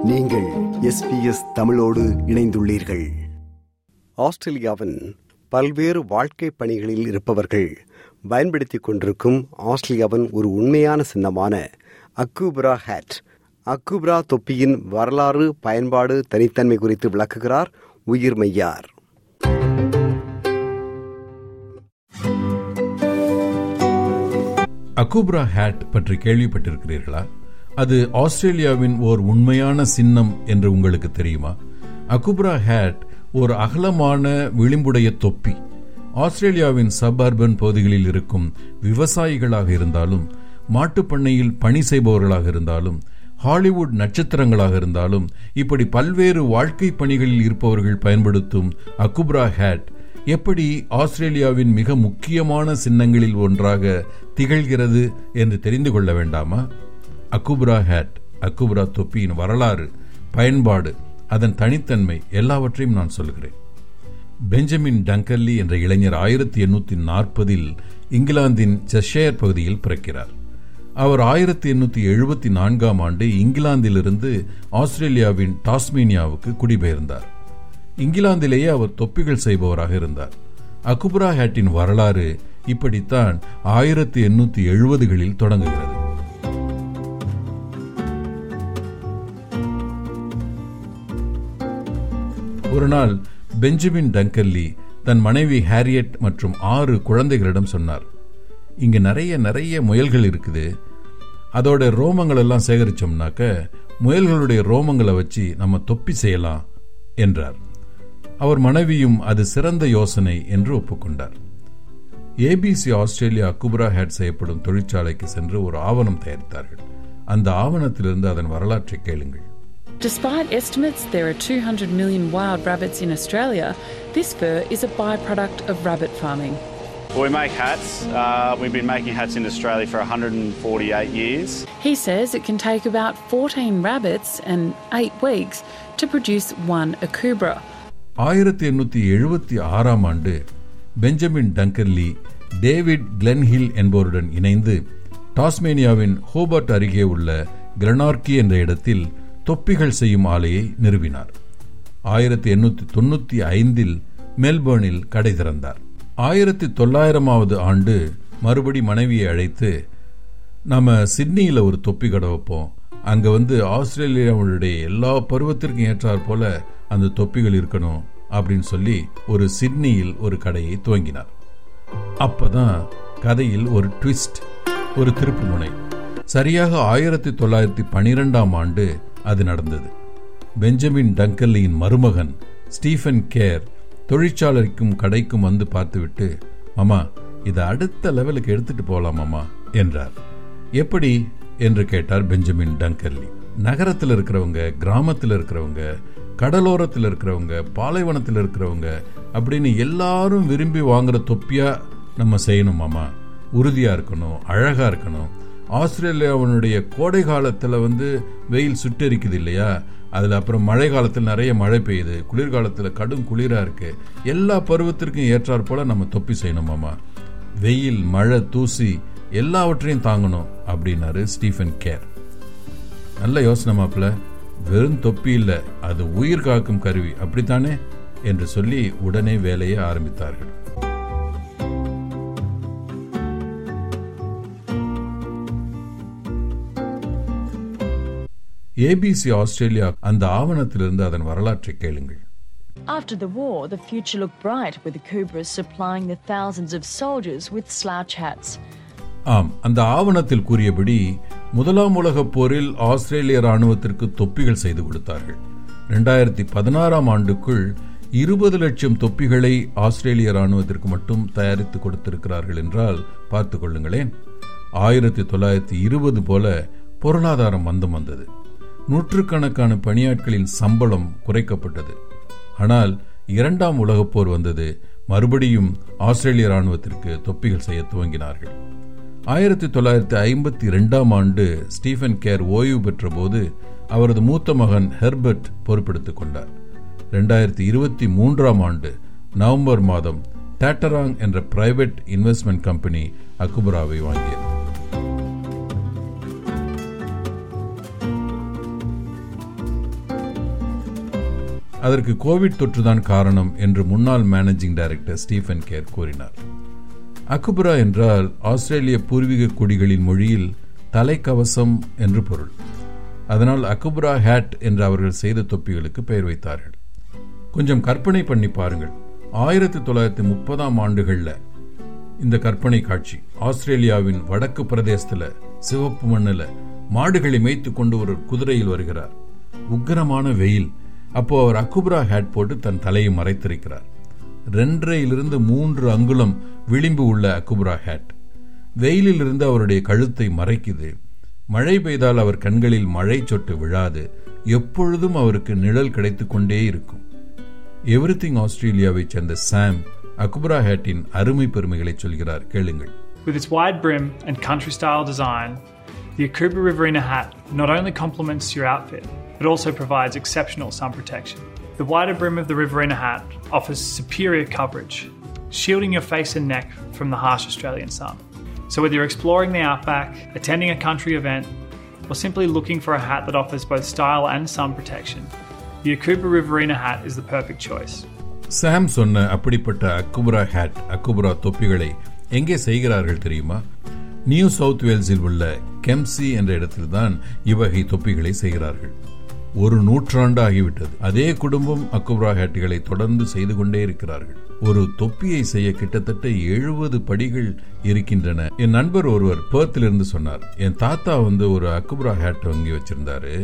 நீங்கள் எஸ்பிஎஸ் தமிழோடு இணைந்துள்ளீர்கள் ஆஸ்திரேலியாவின் பல்வேறு வாழ்க்கை பணிகளில் இருப்பவர்கள் பயன்படுத்திக் கொண்டிருக்கும் ஆஸ்திரேலியாவின் ஒரு உண்மையான சின்னமான அக்கூப்ரா ஹேட் அக்கூப்ரா தொப்பியின் வரலாறு பயன்பாடு தனித்தன்மை குறித்து விளக்குகிறார் உயிர் மையார் அகுப்ரா ஹேட் பற்றி கேள்விப்பட்டிருக்கிறீர்களா அது ஆஸ்திரேலியாவின் ஓர் உண்மையான சின்னம் என்று உங்களுக்கு தெரியுமா அகுப்ரா ஹேட் ஒரு அகலமான விளிம்புடைய தொப்பி ஆஸ்திரேலியாவின் சப்அர்பன் பகுதிகளில் இருக்கும் விவசாயிகளாக இருந்தாலும் மாட்டுப் பண்ணையில் பணி செய்பவர்களாக இருந்தாலும் ஹாலிவுட் நட்சத்திரங்களாக இருந்தாலும் இப்படி பல்வேறு வாழ்க்கை பணிகளில் இருப்பவர்கள் பயன்படுத்தும் அகுப்ரா ஹேட் எப்படி ஆஸ்திரேலியாவின் மிக முக்கியமான சின்னங்களில் ஒன்றாக திகழ்கிறது என்று தெரிந்து கொள்ள வேண்டாமா அக்குப்ரா ஹேட் அக்குப்ரா தொப்பியின் வரலாறு பயன்பாடு அதன் தனித்தன்மை எல்லாவற்றையும் நான் சொல்கிறேன் பெஞ்சமின் டங்கல்லி என்ற இளைஞர் ஆயிரத்தி எண்ணூத்தி நாற்பதில் இங்கிலாந்தின் செஷயர் பகுதியில் பிறக்கிறார் அவர் ஆயிரத்தி எண்ணூத்தி எழுபத்தி நான்காம் ஆண்டு இங்கிலாந்திலிருந்து ஆஸ்திரேலியாவின் டாஸ்மேனியாவுக்கு குடிபெயர்ந்தார் இங்கிலாந்திலேயே அவர் தொப்பிகள் செய்பவராக இருந்தார் அகுப்ரா ஹேட்டின் வரலாறு இப்படித்தான் ஆயிரத்தி எண்ணூத்தி எழுபதுகளில் தொடங்குகிறது ஒரு நாள் பெஞ்சமின் டங்கல்லி தன் மனைவி ஹாரியட் மற்றும் ஆறு குழந்தைகளிடம் சொன்னார் இங்க நிறைய நிறைய முயல்கள் இருக்குது அதோட ரோமங்கள் எல்லாம் சேகரிச்சோம்னாக்க முயல்களுடைய ரோமங்களை வச்சு நம்ம தொப்பி செய்யலாம் என்றார் அவர் மனைவியும் அது சிறந்த யோசனை என்று ஒப்புக்கொண்டார் ஏபிசி ஆஸ்திரேலியா குப்ரா ஹேட் செய்யப்படும் தொழிற்சாலைக்கு சென்று ஒரு ஆவணம் தயாரித்தார்கள் அந்த ஆவணத்திலிருந்து அதன் வரலாற்றை கேளுங்கள் Despite estimates there are 200 million wild rabbits in Australia, this fur is a byproduct of rabbit farming. We make hats. Uh, we've been making hats in Australia for 148 years. He says it can take about 14 rabbits and 8 weeks to produce one akubra. ஆயிரத்தி எண்ணூத்தி எழுபத்தி ஆறாம் ஆண்டு Benjamin டங்கர்லி David கிளென்ஹில் என்பவருடன் இணைந்து டாஸ்மேனியாவின் Hobart அருகே உள்ள கிரனார்கி என்ற இடத்தில் தொப்பிகள் செய்யும் ஆலையை நிறுவினார் ஆயிரத்தி எண்ணூத்தி தொண்ணூத்தி ஐந்தில் மெல்பர்னில் கடை திறந்தார் ஆயிரத்தி தொள்ளாயிரமாவது ஆண்டு மறுபடி மனைவியை அழைத்து நம்ம சிட்னியில் ஒரு தொப்பி கடை வைப்போம் அங்க வந்து ஆஸ்திரேலியாவுடைய எல்லா பருவத்திற்கும் ஏற்றாற் போல அந்த தொப்பிகள் இருக்கணும் அப்படின்னு சொல்லி ஒரு சிட்னியில் ஒரு கடையை துவங்கினார் அப்பதான் கதையில் ஒரு ட்விஸ்ட் ஒரு திருப்பு முனை சரியாக ஆயிரத்தி தொள்ளாயிரத்தி பனிரெண்டாம் ஆண்டு அது நடந்தது பெஞ்சமின் டங்கல்லியின் மருமகன் ஸ்டீஃபன் கேர் தொழிற்சாலைக்கும் கடைக்கும் வந்து பார்த்துவிட்டு மாமா இதை அடுத்த லெவலுக்கு எடுத்துட்டு போலாம் மாமா என்றார் எப்படி என்று கேட்டார் பெஞ்சமின் டங்கல்லி நகரத்தில் இருக்கிறவங்க கிராமத்தில் இருக்கிறவங்க கடலோரத்தில் இருக்கிறவங்க பாலைவனத்தில் இருக்கிறவங்க அப்படின்னு எல்லாரும் விரும்பி வாங்குற தொப்பியா நம்ம செய்யணும் மாமா உறுதியா இருக்கணும் அழகா இருக்கணும் ஆஸ்திரேலியாவினுடைய கோடை காலத்தில் வந்து வெயில் சுட்டெரிக்குது இல்லையா அதில் அப்புறம் மழை காலத்தில் நிறைய மழை பெய்யுது குளிர்காலத்தில் கடும் குளிராக இருக்கு எல்லா பருவத்திற்கும் ஏற்றாற் போல நம்ம தொப்பி செய்யணும் மாமா வெயில் மழை தூசி எல்லாவற்றையும் தாங்கணும் அப்படின்னாரு ஸ்டீஃபன் கேர் நல்ல யோசனை மாப்பிள்ள வெறும் தொப்பி இல்லை அது உயிர் காக்கும் கருவி அப்படித்தானே என்று சொல்லி உடனே வேலையை ஆரம்பித்தார்கள் ஏபிசி ஆஸ்திரேலியா அந்த ஆவணத்திலிருந்து அதன் வரலாற்றை கேளுங்கள் After the war, the future looked bright with the Kubras supplying the thousands of soldiers with slouch hats. ஆம் அந்த ஆவணத்தில் கூறியபடி முதலாம் உலகப் போரில் ஆஸ்திரேலிய ராணுவத்திற்கு தொப்பிகள் செய்து கொடுத்தார்கள் இரண்டாயிரத்தி பதினாறாம் ஆண்டுக்குள் இருபது லட்சம் தொப்பிகளை ஆஸ்திரேலிய ராணுவத்திற்கு மட்டும் தயாரித்து கொடுத்திருக்கிறார்கள் என்றால் பார்த்து கொள்ளுங்களேன் ஆயிரத்தி தொள்ளாயிரத்தி இருபது போல பொருளாதாரம் மந்தம் வந்தது நூற்றுக்கணக்கான பணியாட்களின் சம்பளம் குறைக்கப்பட்டது ஆனால் இரண்டாம் உலகப் போர் வந்தது மறுபடியும் ஆஸ்திரேலிய ராணுவத்திற்கு தொப்பிகள் செய்ய துவங்கினார்கள் ஆயிரத்தி தொள்ளாயிரத்தி ஐம்பத்தி இரண்டாம் ஆண்டு ஸ்டீஃபன் கேர் ஓய்வு பெற்ற போது அவரது மூத்த மகன் ஹெர்பர்ட் பொறுப்பெடுத்துக் கொண்டார் இரண்டாயிரத்தி இருபத்தி மூன்றாம் ஆண்டு நவம்பர் மாதம் டேட்டராங் என்ற பிரைவேட் இன்வெஸ்ட்மெண்ட் கம்பெனி அக்குபராவை வாங்கியது அதற்கு கோவிட் தொற்றுதான் காரணம் என்று முன்னாள் மேனேஜிங் டைரக்டர் ஸ்டீஃபன் கேர் கூறினார் அக்குபுரா என்றால் ஆஸ்திரேலிய பூர்வீக குடிகளின் மொழியில் தலைக்கவசம் என்று பொருள் அதனால் அக்குபுரா ஹேட் என்று அவர்கள் செய்த தொப்பிகளுக்கு பெயர் வைத்தார்கள் கொஞ்சம் கற்பனை பண்ணி பாருங்கள் ஆயிரத்தி தொள்ளாயிரத்தி முப்பதாம் ஆண்டுகள்ல இந்த கற்பனை காட்சி ஆஸ்திரேலியாவின் வடக்கு பிரதேசத்துல சிவப்பு மண்ணுல மாடுகளை மேய்த்து கொண்டு ஒரு குதிரையில் வருகிறார் உக்கிரமான வெயில் அப்போ அவர் அக்குபுரா ஹேட் போட்டு தன் தலையை மறைத்திருக்கிறார் ரெண்டரையிலிருந்து மூன்று அங்குலம் விளிம்பு உள்ள அக்குபுரா ஹேட் வெயிலில் இருந்து அவருடைய கழுத்தை மறைக்குது மழை பெய்தால் அவர் கண்களில் மழை சொட்டு விழாது எப்பொழுதும் அவருக்கு நிழல் கிடைத்துக் கொண்டே இருக்கும் எவ்ரிதிங் ஆஸ்திரேலியாவைச் சேர்ந்த சாம் அக்குபுரா ஹேட்டின் அருமை பெருமைகளை சொல்கிறார் கேளுங்கள் With its wide brim and country style design, the Akuba Riverina hat not only complements your outfit, but also provides exceptional sun protection. The wider brim of the Riverina hat offers superior coverage, shielding your face and neck from the harsh Australian sun. So, whether you're exploring the outback, attending a country event, or simply looking for a hat that offers both style and sun protection, the Akuba Riverina hat is the perfect choice. சாம் சொன்ன அப்படிப்பட்ட அக்குபுரா had அக்குபுரா தொப்பிகளை எங்கே செய்கிறார்கள் தெரியுமா new south வேல்ஸில் உள்ள கெம்சி என்ற இடத்தில்தான் இவ்வகை தொப்பிகளை செய்கிறார்கள் ஒரு நூற்றாண்டு ஆகிவிட்டது அதே குடும்பம் அக்குபுரா ஹேட்டுகளை தொடர்ந்து செய்து கொண்டே இருக்கிறார்கள் ஒரு தொப்பியை செய்ய கிட்டத்தட்ட எழுபது படிகள் இருக்கின்றன என் நண்பர் ஒருவர் பேர்த்திலிருந்து சொன்னார் என் தாத்தா வந்து ஒரு அக்குபுரா ஹேட் வாங்கி வச்சிருந்தாரு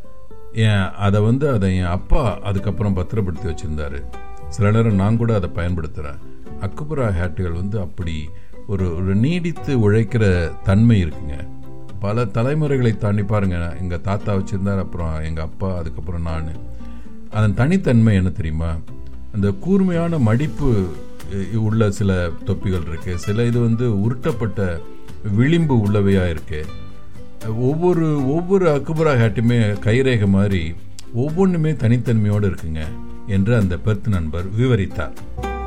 என் அதை வந்து அதை என் அப்பா அதுக்கப்புறம் பத்திரப்படுத்தி வச்சிருந்தாரு சில நேரம் நான் கூட அதை பயன்படுத்துகிறேன் அக்குபுரா ஹேட்டுகள் வந்து அப்படி ஒரு ஒரு நீடித்து உழைக்கிற தன்மை இருக்குங்க பல தலைமுறைகளை தாண்டி பாருங்க எங்கள் தாத்தா வச்சிருந்தார் அப்புறம் எங்கள் அப்பா அதுக்கப்புறம் நான் அதன் தனித்தன்மை என்ன தெரியுமா அந்த கூர்மையான மடிப்பு அஹ், உள்ள சில தொப்பிகள் இருக்கு சில இது வந்து உருட்டப்பட்ட விளிம்பு உள்ளவையா இருக்கு ஒவ்வொரு ஒவ்வொரு அக்குபுரா ஹேட்டுமே கைரேகை மாதிரி ஒவ்வொன்றுமே தனித்தன்மையோடு இருக்குங்க என்று அந்த பெர்த் நண்பர் விவரித்தார்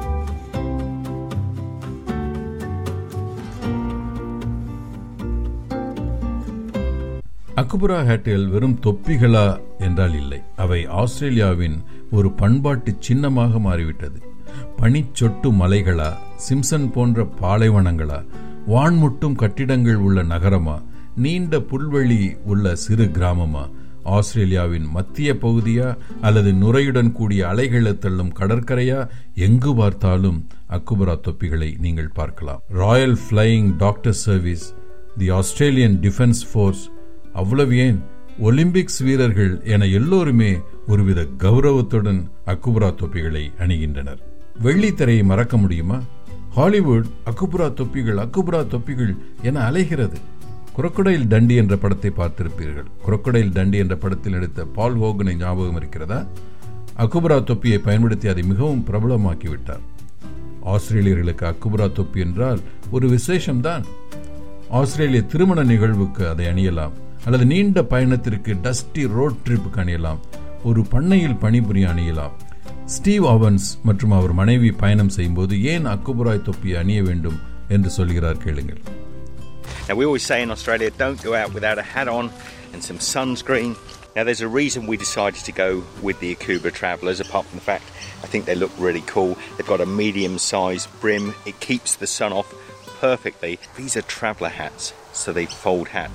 அக்குபுரா ஹேட்டுகள் வெறும் தொப்பிகளா என்றால் இல்லை அவை ஆஸ்திரேலியாவின் ஒரு பண்பாட்டு சின்னமாக மாறிவிட்டது பனிச்சொட்டு மலைகளா சிம்சன் போன்ற பாலைவனங்களா வான்முட்டும் கட்டிடங்கள் உள்ள நகரமா நீண்ட புல்வெளி உள்ள சிறு கிராமமா ஆஸ்திரேலியாவின் மத்திய பகுதியா அல்லது நுரையுடன் கூடிய அலைகளை தள்ளும் கடற்கரையா எங்கு பார்த்தாலும் அக்குபுரா தொப்பிகளை நீங்கள் பார்க்கலாம் royal flying doctor service the Australian defence force அவ்வளவு ஏன் ஒலிம்பிக்ஸ் வீரர்கள் என எல்லோருமே ஒருவித கௌரவத்துடன் அக்குபுரா தொப்பிகளை அணிகின்றனர் வெள்ளித்திரையை மறக்க முடியுமா ஹாலிவுட் அக்குபுரா தொப்பிகள் அக்குபுரா தொப்பிகள் என அலைகிறது குரொக்கடைல் டண்டி என்ற படத்தை பார்த்திருப்பீர்கள் குரொக்கடைல் டண்டி என்ற படத்தில் நடித்த பால் ஹோகனை ஞாபகம் இருக்கிறதா அக்குபுரா தொப்பியை பயன்படுத்தி அதை மிகவும் பிரபலமாக்கி விட்டார் ஆஸ்திரேலியர்களுக்கு அக்குபுரா தொப்பி என்றால் ஒரு விசேஷம்தான் ஆஸ்திரேலிய திருமண நிகழ்வுக்கு அதை அணியலாம் அல்லது நீண்ட பயணத்திற்கு டஸ்டி ரோட் ட்ரிப்புக்கு அணியலாம் ஒரு பண்ணையில் பணிபுரிய அணியலாம் ஸ்டீவ் அவன்ஸ் மற்றும் அவர் மனைவி பயணம் செய்யும்போது ஏன் அக்குபுராய் தொப்பியை அணிய வேண்டும் என்று சொல்கிறார் கேளுங்கள் Now, we always say in Australia, don't go out without a hat on and some sunscreen. Now, there's a reason we decided to go with the Akuba Travellers, apart from the fact I think they look really cool. They've got a medium sized brim, it keeps the sun off perfectly. These are traveller hats, so they fold hat.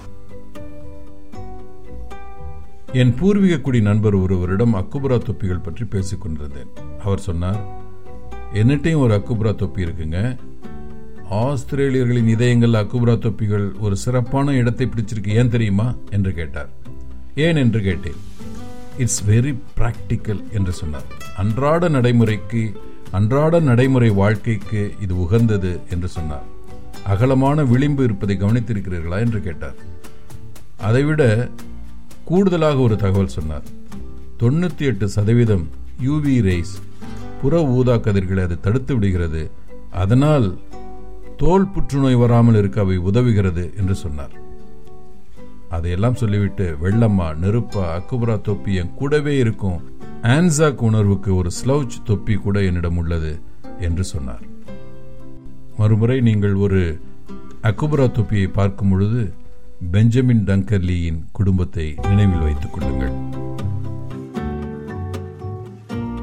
என் பூர்வீக குடி நண்பர் ஒருவரிடம் அக்குபுரா தொப்பிகள் பற்றி பேசிக் கொண்டிருந்தேன் அவர் சொன்னார் என்னட்டையும் ஒரு அக்குபுரா தொப்பி இருக்குங்க ஆஸ்திரேலியர்களின் இதயங்கள் அக்குபுரா தொப்பிகள் ஒரு சிறப்பான இடத்தை பிடிச்சிருக்கு ஏன் தெரியுமா என்று கேட்டார் ஏன் என்று கேட்டேன் இட்ஸ் வெரி பிராக்டிக்கல் என்று சொன்னார் அன்றாட நடைமுறைக்கு அன்றாட நடைமுறை வாழ்க்கைக்கு இது உகந்தது என்று சொன்னார் அகலமான விளிம்பு இருப்பதை கவனித்திருக்கிறீர்களா என்று கேட்டார் அதைவிட கூடுதலாக ஒரு தகவல் சொன்னார் தொண்ணூத்தி எட்டு சதவீதம் யூவி ரேஸ் புற ஊதா கதிர்களை அது தடுத்து விடுகிறது அதனால் தோல் புற்றுநோய் வராமல் இருக்க அவை உதவுகிறது என்று சொன்னார் அதையெல்லாம் சொல்லிவிட்டு வெள்ளம்மா நெருப்பா அக்குபுரா தொப்பி என் கூடவே இருக்கும் ஆன்சாக் உணர்வுக்கு ஒரு ஸ்லவுச் தொப்பி கூட என்னிடம் உள்ளது என்று சொன்னார் மறுமுறை நீங்கள் ஒரு அக்குபுரா தொப்பியை பார்க்கும் பொழுது பெஞ்சமின் டங்கர்லியின் குடும்பத்தை நினைவில் வைத்துக் கொள்ளுங்கள்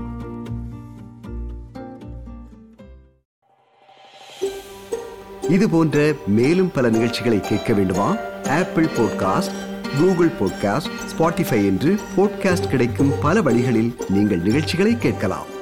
இது போன்ற மேலும் பல நிகழ்ச்சிகளை கேட்க வேண்டுமா Apple podcast Google podcast Spotify என்று பாட்காஸ்ட் கிடைக்கும் பல வழிகளில் நீங்கள் நிகழ்ச்சிகளை கேட்கலாம்